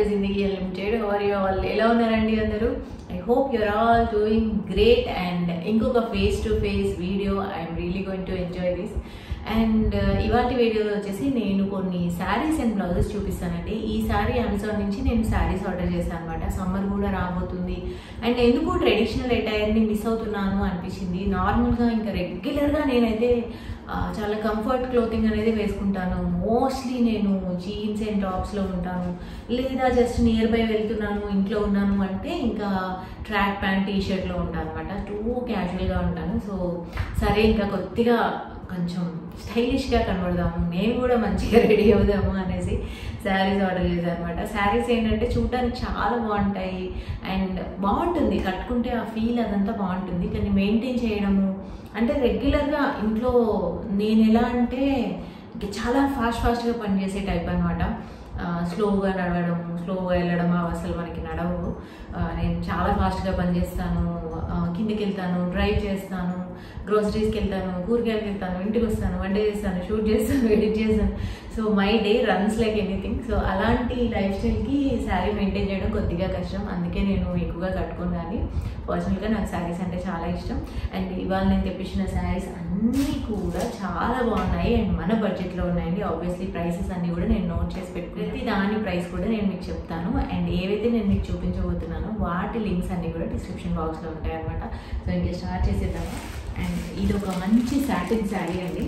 జిందగీ limited are వాళ్ళు ఎలా ఉన్నారండి అందరూ I hope you're all doing great and ఇంకొక face to face video I'm really going to enjoy this and ఇవాటి వీడియోలో వచ్చేసి నేను కొన్ని శారీస్ అండ్ బ్లౌజెస్ చూపిస్తానండి ఈ శారీ అమెజాన్ నుంచి నేను శారీస్ ఆర్డర్ చేశాను అనమాట సమ్మర్ కూడా రాబోతుంది అండ్ ఎందుకు ట్రెడిషనల్ అటైర్ని మిస్ అవుతున్నాను అనిపించింది నార్మల్గా ఇంకా రెగ్యులర్గా నేనైతే ఆ, చాలా కంఫర్ట్ క్లోతింగ్ అనేది వేసుకుంటాను మోస్ట్లీ నేను జీన్స్ అండ్ టాప్స్లో ఉంటాను లేదా జస్ట్ నియర్ బై వెళ్తున్నాను ఇంట్లో ఉన్నాను అంటే ఇంకా ట్రాక్ ప్యాంట్ టీ షర్ట్లో ఉంటాను అనమాట టూ క్యాజువల్గా ఉంటాను సో సరే ఇంకా కొద్దిగా కొంచెం స్టైలిష్గా కనబడదాము నేను కూడా మంచిగా రెడీ అవుదాము అనేసి శారీస్ ఆర్డర్ చేశాను అనమాట శారీస్ ఏంటంటే చూడడానికి చాలా బాగుంటాయి అండ్ బాగుంటుంది కట్టుకుంటే ఆ ఫీల్ అదంతా బాగుంటుంది కానీ మెయింటైన్ చేయడము అంటే రెగ్యులర్గా ఇంట్లో నేను ఎలా అంటే ఇంక చాలా ఫాస్ట్ ఫాస్ట్గా పనిచేసే టైప్ అనమాట స్లోగా నడవడం స్లోగా వెళ్ళడం అవి అసలు మనకి నడవు ఆ, నేను చాలా ఫాస్ట్గా పనిచేస్తాను ఆ, కిందికి వెళ్తాను డ్రైవ్ చేస్తాను గ్రోసరీస్కి వెళ్తాను కూరగాయలకి వెళ్తాను ఇంటికి వస్తాను వంట చేస్తాను షూట్ చేస్తాను ఎడిట్ చేస్తాను so my day runs like anything so అలాంటి లైఫ్ స్టైల్కి శారీ మెయింటైన్ చేయడం కొద్దిగా కష్టం అందుకే నేను ఎక్కువగా కట్టుకోను కానీ పర్సనల్గా నాకు శారీస్ అంటే చాలా ఇష్టం అండ్ ఇవాళ నేను తెప్పించిన శారీస్ అన్నీ కూడా చాలా బాగున్నాయి అండ్ మన బడ్జెట్లో ఉన్నాయండి ఆబ్వియస్లీ ప్రైసెస్ అన్నీ కూడా నేను నోట్ చేసి పెట్టుకుని ప్రతి దాని ప్రైస్ కూడా నేను మీకు చెప్తాను అండ్ ఏవైతే నేను మీకు చూపించబోతున్నానో వాటి లింక్స్ అన్నీ కూడా డిస్క్రిప్షన్ బాక్స్లో ఉంటాయి అనమాట సో ఇంకా స్టార్ట్ చేసేద్దాము అండ్ ఇది ఒక మంచి సాటిన్ శారీ అండి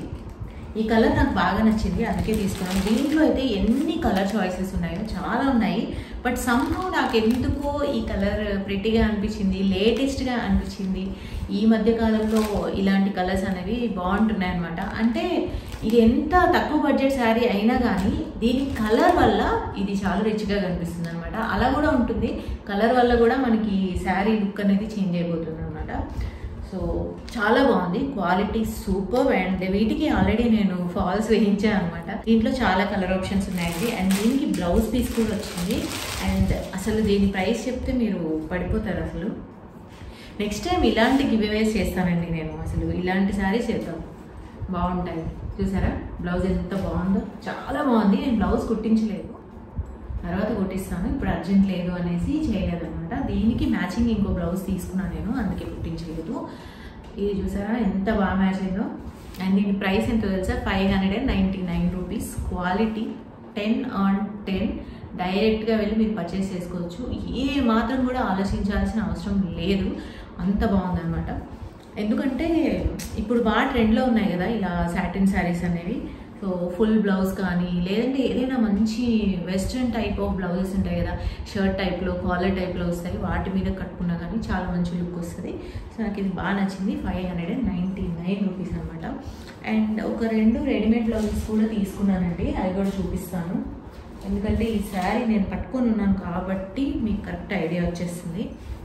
ఈ కలర్ నాకు బాగా నచ్చింది అందుకే తీసుకున్నాను దీంట్లో అయితే ఎన్ని కలర్ చాయిసెస్ ఉన్నాయో చాలా ఉన్నాయి బట్ సంహౌ నాకు ఎందుకో ఈ కలర్ ప్రిటీగా అనిపించింది లేటెస్ట్గా అనిపించింది ఈ మధ్య కాలంలో ఇలాంటి కలర్స్ అనేవి బాగుంటున్నాయి అనమాట అంటే ఇది ఎంత తక్కువ బడ్జెట్ శారీ అయినా కానీ దీని కలర్ వల్ల ఇది చాలా రిచ్గా కనిపిస్తుంది అనమాట అలా కూడా ఉంటుంది కలర్ వల్ల కూడా మనకి శారీ లుక్ అనేది చేంజ్ అయిపోతుంది అనమాట సో చాలా బాగుంది క్వాలిటీ సూపర్ అండ్ వీటికి ఆల్రెడీ నేను ఫాల్స్ వేయించాను అనమాట దీంట్లో చాలా కలర్ ఆప్షన్స్ ఉన్నాయండి అండ్ దీనికి బ్లౌజ్ పీస్ కూడా వచ్చింది అండ్ అసలు దీని ప్రైస్ చెప్తే మీరు పడిపోతారు అసలు నెక్స్ట్ టైం ఇలాంటి గివ్అవేస్ చేస్తానండి నేను అసలు ఇలాంటి శారీస్ చేద్దాం బాగుంటాయి చూసారా బ్లౌజ్ ఎంత బాగుందో చాలా బాగుంది నేను బ్లౌజ్ కుట్టించలేదు తర్వాత కొట్టిస్తాను ఇప్పుడు అర్జెంట్ లేదు అనేసి చేయలేదు అనమాట దీనికి మ్యాచింగ్ ఇంకో బ్లౌజ్ తీసుకున్నాను నేను అందుకే కుట్టించలేదు ఇది చూసారా ఎంత బాగా మ్యాచ్ అయిందో అండ్ దీని ప్రైస్ ఎంతో తెలుసా five hundred and ninety nine rupees quality ten on ten డైరెక్ట్గా వెళ్ళి మీరు పర్చేస్ చేసుకోవచ్చు ఏ మాత్రం కూడా ఆలోచించాల్సిన అవసరం లేదు అంత బాగుందన్నమాట ఎందుకంటే ఇప్పుడు బాగా ట్రెండ్లో ఉన్నాయి కదా ఇలా సాటిన్ శారీస్ అనేవి సో ఫుల్ బ్లౌజ్ కానీ లేదంటే ఏదైనా మంచి వెస్ట్రన్ టైప్ ఆఫ్ బ్లౌజెస్ ఉంటాయి కదా షర్ట్ టైప్లో కాలర్ టైప్లో వస్తాయి వాటి మీద కట్టుకున్నా కానీ చాలా మంచి లుక్ వస్తుంది సో నాకు ఇది బాగా నచ్చింది five hundred and ninety nine rupees అనమాట అండ్ ఒక రెండు రెడీమేడ్ బ్లౌజెస్ కూడా తీసుకున్నానండి అవి కూడా చూపిస్తాను ఎందుకంటే ఈ శారీ నేను పట్టుకొని ఉన్నాను కాబట్టి మీకు కరెక్ట్ ఐడియా వచ్చేస్తుంది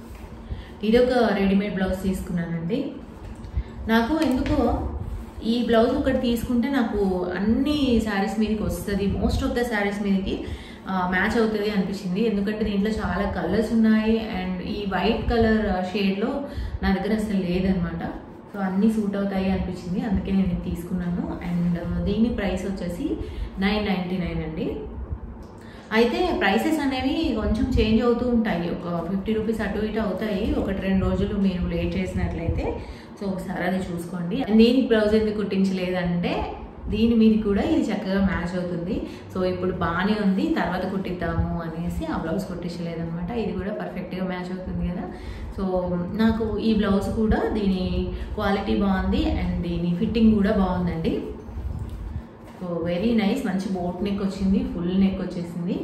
ఇదొక రెడీమేడ్ బ్లౌజ్ తీసుకున్నానండి నాకు ఎందుకో ఈ బ్లౌజ్ ఒకటి తీసుకుంటే నాకు అన్ని శారీస్ మీదకి వస్తుంది మోస్ట్ ఆఫ్ ద శారీస్ మీదకి మ్యాచ్ అవుతుంది అనిపించింది ఎందుకంటే దీంట్లో చాలా కలర్స్ ఉన్నాయి అండ్ ఈ వైట్ కలర్ షేడ్లో నా దగ్గర అసలు లేదనమాట సో అన్నీ సూట్ అవుతాయి అనిపించింది అందుకే నేను ఇది తీసుకున్నాను అండ్ దీని ప్రైస్ వచ్చేసి నైన్ నైంటీ నైన్ అండి అయితే ప్రైసెస్ అనేవి కొంచెం చేంజ్ అవుతూ ఉంటాయి ఒక ఫిఫ్టీ రూపీస్ అటు ఇటు అవుతాయి ఒకటి రెండు రోజులు మీరు లేట్ చేసినట్లయితే సో ఒకసారి అది చూసుకోండి దీని బ్లౌజ్ ఎందుకు కుట్టించలేదంటే దీని మీద కూడా ఇది చక్కగా మ్యాచ్ అవుతుంది సో ఇప్పుడు బాగానే ఉంది తర్వాత కుట్టిద్దాము అనేసి ఆ బ్లౌజ్ కుట్టించలేదనమాట ఇది కూడా పర్ఫెక్ట్గా మ్యాచ్ అవుతుంది కదా సో నాకు ఈ బ్లౌజ్ కూడా దీని క్వాలిటీ బాగుంది అండ్ దీని ఫిట్టింగ్ కూడా బాగుందండి సో వెరీ నైస్ మంచి బోట్ నెక్ వచ్చింది ఫుల్ నెక్ వచ్చేసింది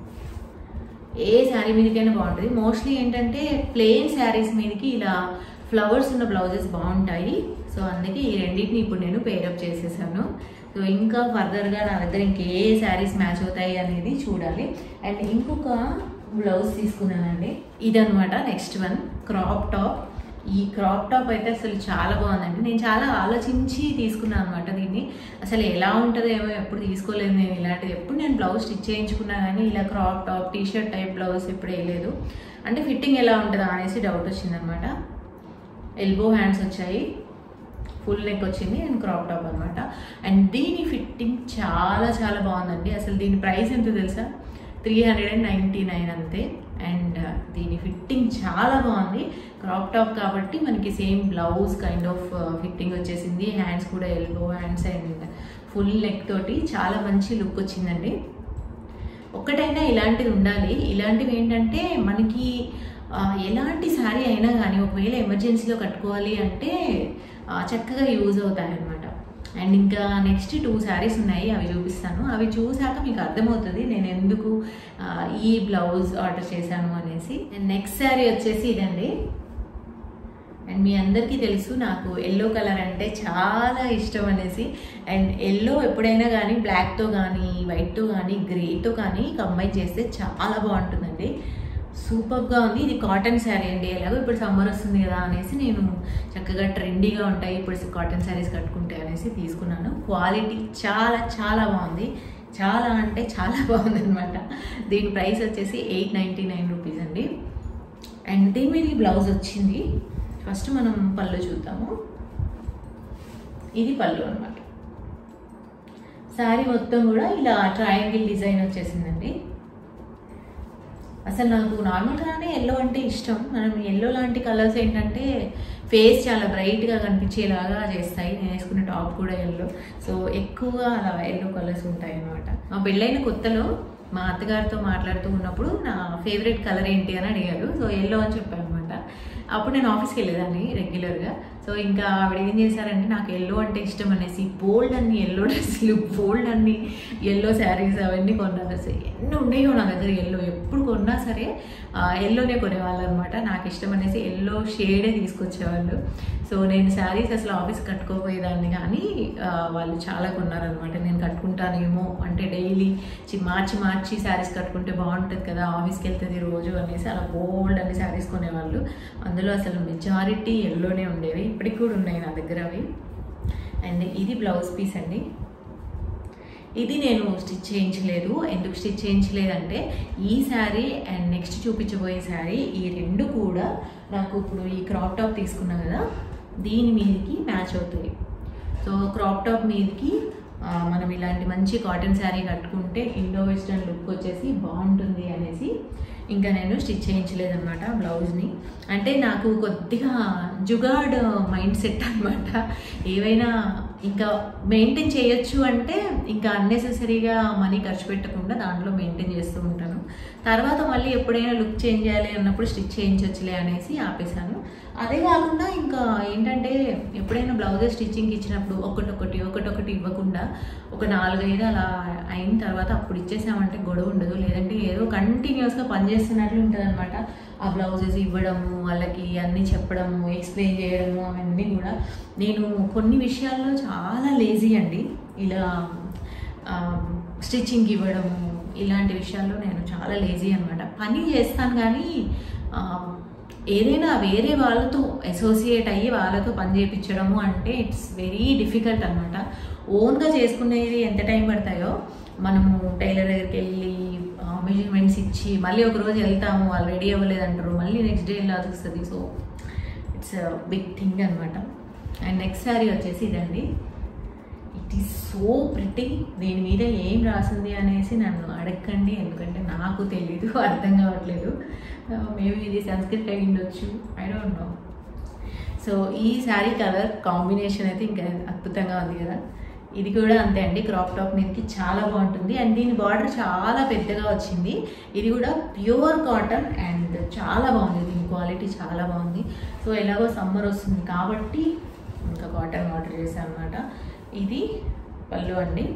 ఏ శారీ మీదకైనా బాగుంటుంది మోస్ట్లీ ఏంటంటే ప్లెయిన్ శారీస్ మీదకి ఇలా ఫ్లవర్స్ ఉన్న బ్లౌజెస్ బాగుంటాయి సో అందుకే ఈ రెండింటిని ఇప్పుడు నేను పేరప్ చేసేసాను సో ఇంకా ఫర్దర్గా నా దగ్గర ఇంకే శారీస్ మ్యాచ్ అవుతాయి అనేది చూడాలి అండ్ ఇంకొక బ్లౌజ్ తీసుకున్నానండి ఇదనమాట నెక్స్ట్ వన్ క్రాప్ టాప్ ఈ క్రాప్ టాప్ అయితే అసలు చాలా బాగుందండి నేను చాలా ఆలోచించి తీసుకున్నాను అనమాట దీన్ని అసలు ఎలా ఉంటుందో ఏమో ఎప్పుడు తీసుకోలేదు నేను ఇలాంటిది ఎప్పుడు నేను బ్లౌజ్ స్టిచ్ చేయించుకున్నా కానీ ఇలా crop top T shirt type blouse ఎప్పుడు వేయలేదు అంటే ఫిట్టింగ్ ఎలా ఉంటుందా అనేసి డౌట్ వచ్చిందనమాట ఎల్బో హ్యాండ్స్ వచ్చాయి ఫుల్ నెక్ వచ్చింది అండ్ క్రాప్ టాప్ అనమాట అండ్ దీని ఫిట్టింగ్ చాలా చాలా బాగుందండి అసలు దీని ప్రైస్ ఎంత తెలుసా three hundred and ninety nine అంతే అండ్ దీని ఫిట్టింగ్ చాలా బాగుంది క్రాప్ టాప్ కాబట్టి మనకి same blouse kind of fitting వచ్చేసింది హ్యాండ్స్ కూడా elbow hands and full neck తోటి చాలా మంచి లుక్ వచ్చిందండి ఒక్కటైనా ఇలాంటిది ఉండాలి ఇలాంటివి ఏంటంటే మనకి ఆ, ఎలాంటి శారీ అయినా కానీ ఒకవేళ ఎమర్జెన్సీలో కట్టుకోవాలి అంటే ఆ, చక్కగా యూజ్ అవుతాయి అనమాట అండ్ ఇంకా నెక్స్ట్ టూ శారీస్ ఉన్నాయి అవి చూపిస్తాను అవి చూసాక మీకు అర్థమవుతుంది నేను ఎందుకు ఆ, ఈ బ్లౌజ్ ఆర్డర్ చేశాను అనేసి అండ్ నెక్స్ట్ శారీ వచ్చేసి ఇదండి అండ్ మీ అందరికీ తెలుసు నాకు ఎల్లో కలర్ అంటే చాలా ఇష్టం అనేసి అండ్ ఎల్లో ఎప్పుడైనా కానీ బ్లాక్తో కానీ వైట్తో కానీ గ్రేతో కానీ కంబైన్ చేస్తే చాలా బాగుంటుందండి సూపర్గా ఉంది ఇది కాటన్ శారీ అండి ఎలాగో ఇప్పుడు సమ్మర్ వస్తుంది కదా అనేసి నేను చక్కగా ట్రెండీగా ఉంటాయి ఇప్పుడు కాటన్ శారీస్ కట్టుకుంటే అనేసి తీసుకున్నాను క్వాలిటీ చాలా చాలా బాగుంది చాలా అంటే చాలా బాగుంది అనమాట దీని ప్రైస్ వచ్చేసి ఎయిట్ నైంటీ నైన్ రూపీస్ అండి అండ్ దీని మీద ఈ బ్లౌజ్ వచ్చింది ఫస్ట్ మనం పళ్ళు చూద్దాము ఇది పళ్ళు అనమాట శారీ మొత్తం కూడా ఇలా ట్రయాంగిల్ డిజైన్ వచ్చేసిందండి అసలు నాకు నార్మల్గానే ఎల్లో అంటే ఇష్టం మనం ఎల్లో లాంటి కలర్స్ ఏంటంటే ఫేస్ చాలా బ్రైట్గా కనిపించేలాగా చేస్తాయి నేను వేసుకున్న టాప్ కూడా ఎల్లో సో ఎక్కువగా అలా ఎల్లో కలర్స్ ఉంటాయి అన్నమాట మా పెళ్ళైన కొత్తలో మా అత్తగారితో మాట్లాడుతూ ఉన్నప్పుడు నా ఫేవరెట్ కలర్ ఏంటి అని అడిగారు సో ఎల్లో అని చెప్పాను అనమాట అప్పుడు నేను ఆఫీస్కి వెళ్ళేదాన్ని రెగ్యులర్గా సో ఇంకా ఆవిడ ఏం చేశారంటే నాకు ఎల్లో అంటే ఇష్టం అనేసి బోల్డ్ అన్ని ఎల్లో డ్రెస్సులు బోల్డ్ అన్ని ఎల్లో శారీస్ అవన్నీ కొన్నారు అసలు ఎన్ని ఉండేవో నా దగ్గర ఎల్లో ఎప్పుడు కొన్నా సరే ఎల్లోనే కొనేవాళ్ళు అనమాట నాకు ఇష్టం అనేసి ఎల్లో షేడే తీసుకొచ్చేవాళ్ళు సో నేను శారీస్ అసలు ఆఫీస్ కట్టుకోపోయేదాన్ని కానీ ఆ, వాళ్ళు చాలా కొన్నారనమాట నేను కట్టుకుంటానేమో అంటే డైలీ మార్చి మార్చి శారీస్ కట్టుకుంటే బాగుంటుంది కదా ఆఫీస్కి వెళ్తుంది రోజు అనేసి అలా బోల్డ్ అన్ని శారీస్ కొనేవాళ్ళు అందులో అసలు మెజారిటీ ఎల్లోనే ఉండేవి ఇప్పటికి కూడా ఉన్నాయి నా దగ్గర అవి అండ్ ఇది బ్లౌజ్ పీస్ అండి ఇది నేను స్టిచ్ చేయించలేదు ఎందుకు స్టిచ్ చేయించలేదంటే ఈ శారీ అండ్ నెక్స్ట్ చూపించబోయే శారీ ఈ రెండు కూడా నాకు ఇప్పుడు ఈ క్రాప్ టాప్ తీసుకున్నా కదా దీని మీదకి మ్యాచ్ అవుతాయి సో క్రాప్ టాప్ మీదకి ఆ, మనం ఇలాంటి మంచి కాటన్ శారీ కట్టుకుంటే ఇండో వెస్టర్న్ లుక్ వచ్చేసి బాగుంటుంది అనేసి ఇంకా నేను స్టిచ్ చేయించలేదన్నమాట బ్లౌజ్ని అంటే నాకు కొద్దిగా జుగాడ్ మైండ్ సెట్ అనమాట ఏవైనా ఇంకా మెయింటైన్ చేయొచ్చు అంటే ఇంకా అన్నెసెసరీగా మనీ ఖర్చు పెట్టకుండా దాంట్లో మెయింటైన్ చేస్తూ ఉంటాను తర్వాత మళ్ళీ ఎప్పుడైనా లుక్ చేంజ్ చేయాలి అన్నప్పుడు స్టిచ్ చేయించవచ్చులే అనేసి ఆపేశాను అదే కాకుండా ఇంకా ఏంటంటే ఎప్పుడైనా బ్లౌజెస్ స్టిచ్చింగ్ ఇచ్చినప్పుడు ఒకటొకటి ఒకటొకటి ఇవ్వకుండా ఒక నాలుగైదు అలా అయిన తర్వాత అప్పుడు ఇచ్చేసామంటే గొడవ ఉండదు లేదంటే ఏదో కంటిన్యూస్గా పనిచేస్తున్నట్లు ఉంటుంది అనమాట ఆ బ్లౌజెస్ ఇవ్వడము వాళ్ళకి అన్నీ చెప్పడము ఎక్స్ప్లెయిన్ చేయడము అవన్నీ కూడా నేను కొన్ని విషయాల్లో చాలా లేజీ అండి ఇలా స్టిచ్చింగ్ ఇవ్వడము ఇలాంటి విషయాల్లో నేను చాలా లేజీ అనమాట పని చేస్తాను కానీ ఆ, ఏదైనా వేరే వాళ్ళతో అసోసియేట్ అయ్యి వాళ్ళతో పని చేయించడము అంటే ఇట్స్ వెరీ డిఫికల్ట్ అనమాట ఓన్గా చేసుకునేది ఎంత టైం పడతాయో మనము టైలర్ దగ్గరికి వెళ్ళి మెజర్మెంట్స్ ఇచ్చి మళ్ళీ ఒక రోజు వెళ్తాము వాళ్ళు రెడీ అవ్వలేదంటారు మళ్ళీ నెక్స్ట్ డే వెళ్ళాల్సి వస్తుంది సో ఇట్స్ బిగ్ థింగ్ అనమాట అండ్ నెక్స్ట్ శారీ వచ్చేసి ఇదండి ఇట్ ఈస్ సో ప్రిటీ దీని మీద ఏం రాసింది అనేసి నన్ను అడగండి ఎందుకంటే నాకు తెలీదు అర్థం కావట్లేదు మేబీ ఇది సంస్కృత్ అయి ఉండొచ్చు ఐ డోంట్ నో సో ఈ శారీ కలర్ కాంబినేషన్ అయితే ఇంకా అద్భుతంగా ఉంది కదా ఇది కూడా అంతే అండి క్రాప్ టాప్ మీదకి చాలా బాగుంటుంది అండ్ దీని బార్డర్ చాలా పెద్దగా వచ్చింది ఇది కూడా ప్యూర్ కాటన్ అండ్ చాలా బాగుంది దీని క్వాలిటీ చాలా బాగుంది సో ఎలాగో సమ్మర్ వస్తుంది కాబట్టి ఇంకా కాటన్ ఆర్డర్ చేశాను అనమాట ఇది పళ్ళు అండి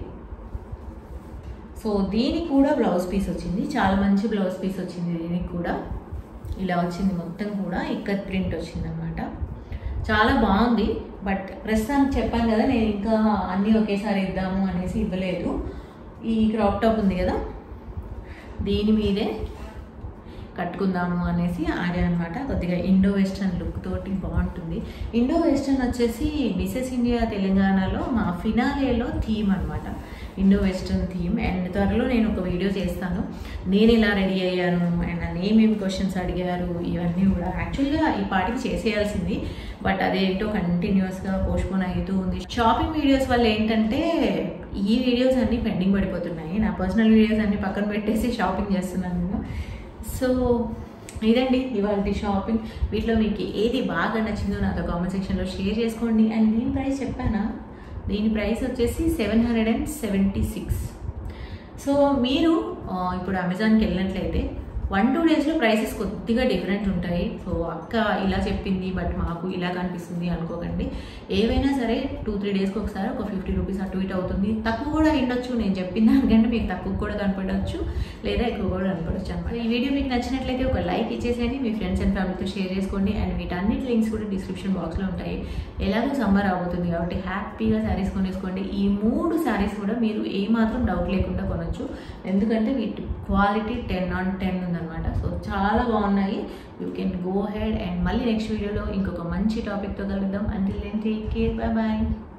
సో దీనికి కూడా బ్లౌజ్ పీస్ వచ్చింది చాలా మంచి బ్లౌజ్ పీస్ వచ్చింది దీనికి కూడా ఇలా వచ్చింది మొత్తం కూడా ఇక్కత్ ప్రింట్ వచ్చింది అనమాట చాలా బాగుంది బట్ ప్రస్తుతానికి చెప్పాను కదా నేను ఇంకా అన్నీ ఒకేసారి ఇద్దాము అనేసి ఇవ్వలేదు ఈ క్రాప్ టాప్ ఉంది కదా దీని మీదే కట్టుకుందాము అనేసి ఆడాను అనమాట కొద్దిగా ఇండో వెస్టర్న్ లుక్ తోటి బాగుంటుంది ఇండో వెస్టర్న్ వచ్చేసి మిసెస్ ఇండియా తెలంగాణలో మా ఫినాలేలో థీమ్ అనమాట ఇండో వెస్టర్న్ థీమ్ అండ్ త్వరలో నేను ఒక వీడియో చేస్తాను నేను ఎలా రెడీ అయ్యాను అండ్ నన్ను ఏమేమి క్వశ్చన్స్ అడిగారు ఇవన్నీ కూడా యాక్చువల్గా ఈ పాటికి చేసేయాల్సింది బట్ అదేంటో కంటిన్యూస్గా పోస్ట్పోన్ అవుతూ ఉంది షాపింగ్ వీడియోస్ వల్ల ఏంటంటే ఈ వీడియోస్ అన్నీ పెండింగ్ పడిపోతున్నాయి నా పర్సనల్ వీడియోస్ అన్నీ పక్కన పెట్టేసి షాపింగ్ చేస్తున్నాను నేను సో ఇదండి ఇవాళ షాపింగ్ వీటిలో మీకు ఏది బాగా నచ్చిందో నాతో కామెంట్ సెక్షన్లో షేర్ చేసుకోండి అండ్ దీని ప్రైస్ చెప్పానా దీని ప్రైస్ వచ్చేసి seven hundred and seventy six so మీరు ఆ, ఇప్పుడు అమెజాన్కి వెళ్ళినట్లయితే వన్ టూ డేస్లో ప్రైసెస్ కొద్దిగా డిఫరెంట్ ఉంటాయి సో అక్క ఇలా చెప్పింది బట్ మాకు ఇలా కనిపిస్తుంది అనుకోకండి ఏవైనా సరే టూ త్రీ డేస్కి ఒకసారి ఒక ఫిఫ్టీ రూపీస్ అటు ఇటు అవుతుంది తక్కువ కూడా అయ్యుండొచ్చు నేను చెప్పిన దానికంటే మీకు తక్కువ కూడా కనపడవచ్చు లేదా ఎక్కువ కూడా కనపడవచ్చు అనమాట ఈ వీడియో మీకు నచ్చినట్లయితే ఒక లైక్ ఇచ్చేసేయండి మీ ఫ్రెండ్స్ అండ్ ఫ్యామిలీతో షేర్ చేసుకోండి అండ్ వీటన్నిటి లింక్స్ కూడా డిస్క్రిప్షన్ బాక్స్లో ఉంటాయి ఎలాగో సమ్మర్ అవుతుంది కాబట్టి హ్యాపీగా శారీస్ కొనేసుకోండి ఈ మూడు శారీస్ కూడా మీరు ఏమాత్రం డౌట్ లేకుండా కొనొచ్చు ఎందుకంటే వీటి క్వాలిటీ టెన్ ఆన్ టెన్ ఉందన్నమాట సో చాలా బాగున్నాయి you can go ahead and మళ్ళీ నెక్స్ట్ వీడియోలో ఇంకొక మంచి టాపిక్తో కలుద్దాం until then take care bye bye